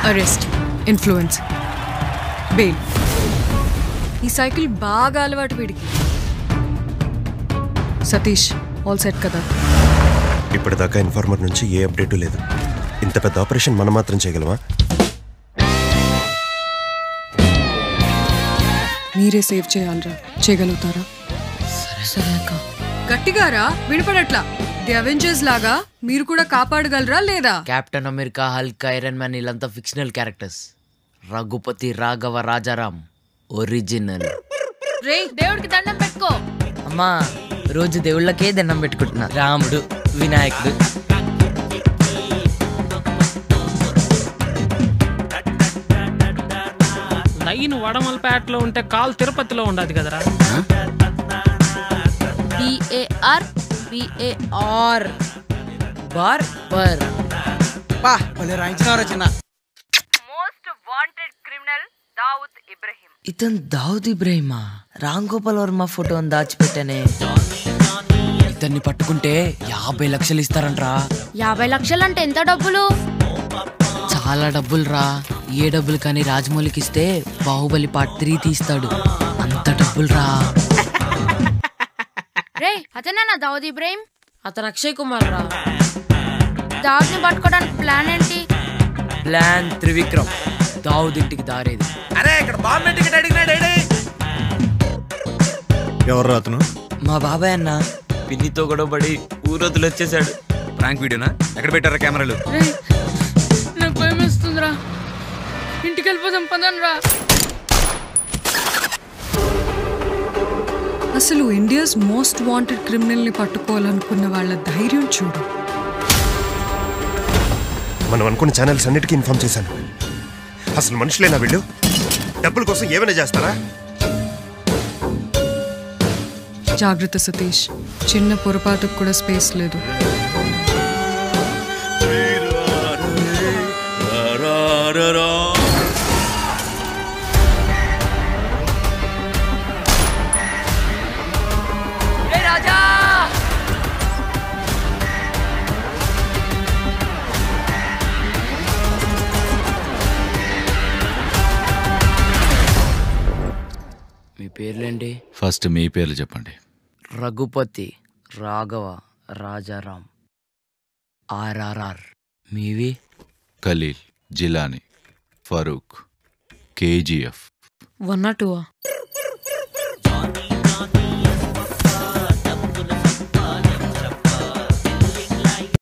arrest influence bail ఈ cycle బాగా అలవాటు వీడికి సతీష్ ఆల్ సెట్ కదా ఇప్పటిదాకా ఇన్ఫార్మర్ నుంచి ఏ అప్డేటు లేదు ఇంత పెద్ద ఆపరేషన్ మనం మాత్రం చేయగలమా మీరే సేవ్ చేయాలరా చేయగలుగుతారా సరే అక్క గట్టిగా రా వినపడట్లా ది అవెంజర్స్ లాగా మీరు కూడా కాపాడగలరా లేదా Captain America Hulk Iron Man వీళ్ళంతా fictional characters Raghupati Raghava Rajaram original రే దేవుడికి దండం పెట్టుకో అమ్మా రోజు దేవుళ్ళకే దండం పెట్టుకుంటున్నా రాముడు వినాయకుడు లైన్ వడమల్పేటలో ఉంటే కాల్ తిరుపతిలో ఉండదు కదరా బిఏఆర్ బిఏఆర్ బార్ బర్ పా భలే రాయించినారా చిన్న most wanted criminal Dawood Ibrahim ఇతను దావుద్ ఇబ్రహీమా రామ్ గోపాల్ వర్మ ఫోటోని దాచిపెట్టానే ఇతన్ని పట్టుకుంటే యాభై లక్షలు ఇస్తారంట్రా యాభై లక్షలంటే ఎంత డబ్బులు చాలా డబ్బులు రా ఏ డబ్బులు కానీ రాజమౌళికి ఇస్తే బాహుబలి పార్ట్ త్రీ తీస్తాడు అంత డబ్బులు రా రే అతనేనా దావుద్ ఇబ్రాహిం అతను అక్షయ్ కుమార్ రా దావుద్ని పట్టుకోవడానికి ప్లాన్ ఏంటి ప్లాన్ త్రివిక్రమ్ దావుద్ ఇంటికి దారేది అరే ఇక్కడ బాంబే టికెట్ అడిగినాడు ఎవరు అతను మా బాబాయ్ అన్న పిన్నితో గొడవపడి ఊరొద్దులు వచ్చేసాడు ప్రాంక్ వీడియోనా ఎక్కడ పెట్టారా కెమెరాలు నాకు భయం వేస్తుందిరా ఇంటికి వెళ్ళిపోదాం పదం రా అసలు ఇండియాస్ మోస్ట్ వాంటెడ్ క్రిమినల్ ని పట్టుకోవాలనుకున్న వాళ్ళ ధైర్యం చూడు మనం అనుకున్న ఛానల్స్ అన్నిటికీ ఇన్ఫార్మ్ చేశాను అసలు మనుషులేనా వీళ్ళు డబ్బుల కోసం ఏమైనా చేస్తారా జాగ్రత్త సతీష్ చిన్న పొరపాటుకు కూడా స్పేస్ లేదు రాజా మీ పేర్లేంటి ఫస్ట్ మీ పేర్లు చెప్పండి రఘుపతి రాఘవ రాజారాం ఆర్ఆర్ఆర్ మీవి Khalil Jilani Farooq KGF one not two